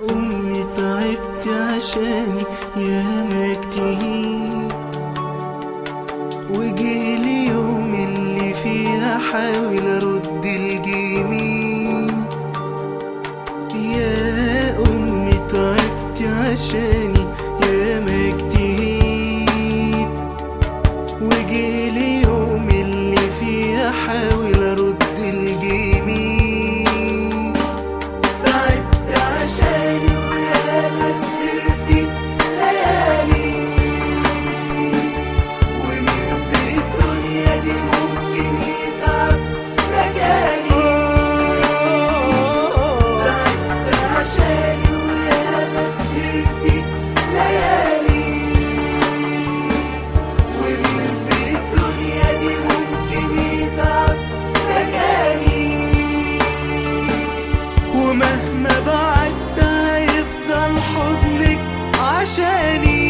أمي تعبت عشاني ياما كتير وجيلي يوم اللي فيه أحاول أرد الجميل يا أمي تعبت عشاني ياما كتير وجيلي يوم اللي فيه أحاول أرد الجميل تعبت عشاني ويا مسيرتي ليالي ومين في الدنيا دي ممكن يتعب مكاني تعبت عشاني ويا مسيرتي ليالي ومين في الدنيا دي ممكن يتعب مكاني ومهما بعدت هيفضل حضنك عشاني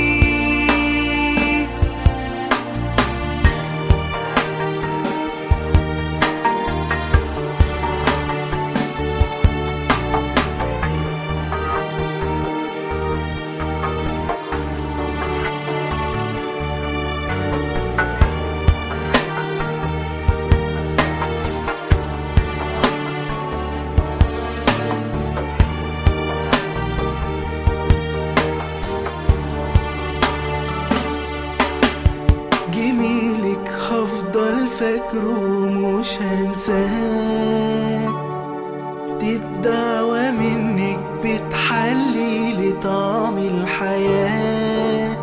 جميلك هفضل فاكره ومش هنساه دي الدعوة منك بتحلي لي طعم الحياة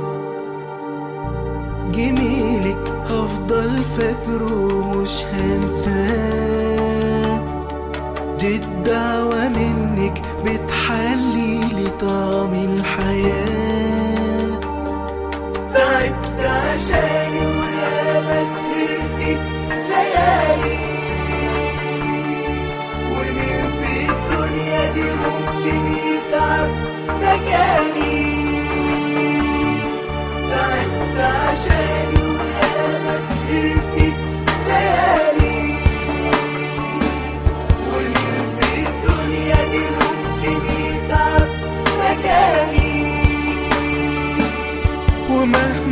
جميلك هفضل فاكره ومش هنساه دي الدعوة منك بتحلي لي طعم الحياة تعبت عشاني ويا مسيرتي ليالي ومين في الدنيا دي ممكن يتعب مكاني تعبت عشاني ويا مسيرتي ليالي ومين في الدنيا دي ممكن يتعب مكاني ومهما